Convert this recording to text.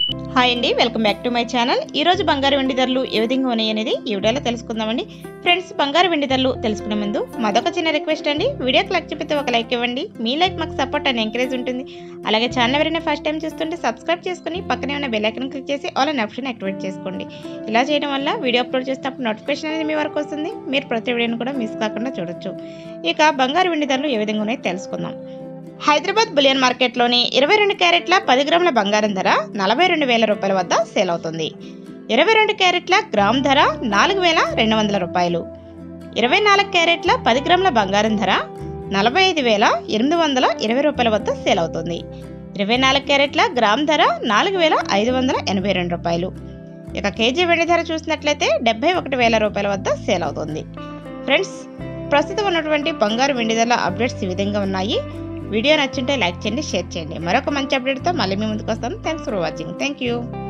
hi అండి welcome back to my channel ఈ రోజు బంగారు వెండి ధరలు ఏ విధంగా ఉన్నాయి అనేది ఈ వీడియోలో తెలుసుకుందామండి ఫ్రెండ్స్ బంగారు వెండి ధరలు తెలుసుకునే ముందు మాదొక చిన్న రిక్వెస్ట్ అండి వీడియోకి లైక్ చెప్పితే ఒక లైక్ ఇవ్వండి మీ లైక్ మాకు సపోర్ట్ అండ్ ఎంకరేజ్ ఉంటుంది అలాగే ఛానల్ ఎవరైనా ఫస్ట్ టైం చూస్తుంటే సబ్స్క్రైబ్ చేసుకుని పక్కనే ఉన్న బెల్ ఐకన్ క్లిక్ చేసి ఆల్ అనే ఆప్షన్ యాక్టివేట్ చేసుకోండి ఇలా చేయడం వల్ల వీడియో అప్లోడ్ చేసినప్పుడు నోటిఫికేషన్ అనేది మీ వరకు వస్తుంది మీరు ప్రతి వీడియోని కూడా మిస్ కాకుండా చూడొచ్చు ఇక బంగారు వెండి ధరలు ఏ విధంగా ఉన్నాయో తెలుసుకుందాం హైదరాబాద్ బులియన్ మార్కెట్లోని ఇరవై రెండు క్యారెట్ల పది గ్రాముల బంగారం ధర నలభై రెండు వేల రూపాయల వద్ద సేల్ అవుతుంది ఇరవై రెండు క్యారెట్ల గ్రామ్ ధర నాలుగు వేల రెండు వందల రూపాయలు ఇరవై నాలుగు క్యారెట్ల పది గ్రాముల బంగారం ధర నలభై ఐదు వేల ఎనిమిది వందల ఇరవై రూపాయల వద్ద సేల్ అవుతుంది ఇరవై నాలుగు క్యారెట్ల గ్రామ్ ధర నాలుగు వేల ఐదు వందల ఎనభై రెండు రూపాయలు ఇక కేజీ వెండి ధర చూసినట్లయితే డెబ్బై ఒకటి వేల రూపాయల వద్ద సేల్ అవుతుంది ఫ్రెండ్స్ ప్రస్తుతం ఉన్నటువంటి బంగారు వెండి ధరల అప్డేట్స్ ఈ విధంగా ఉన్నాయి వీడియో నచ్చుంటే లైక్ చేయండి షేర్ చేయండి మరొక మంచి అప్డేట్తో మళ్ళీ మీ ముందుకు వస్తాను thanks for watching thank you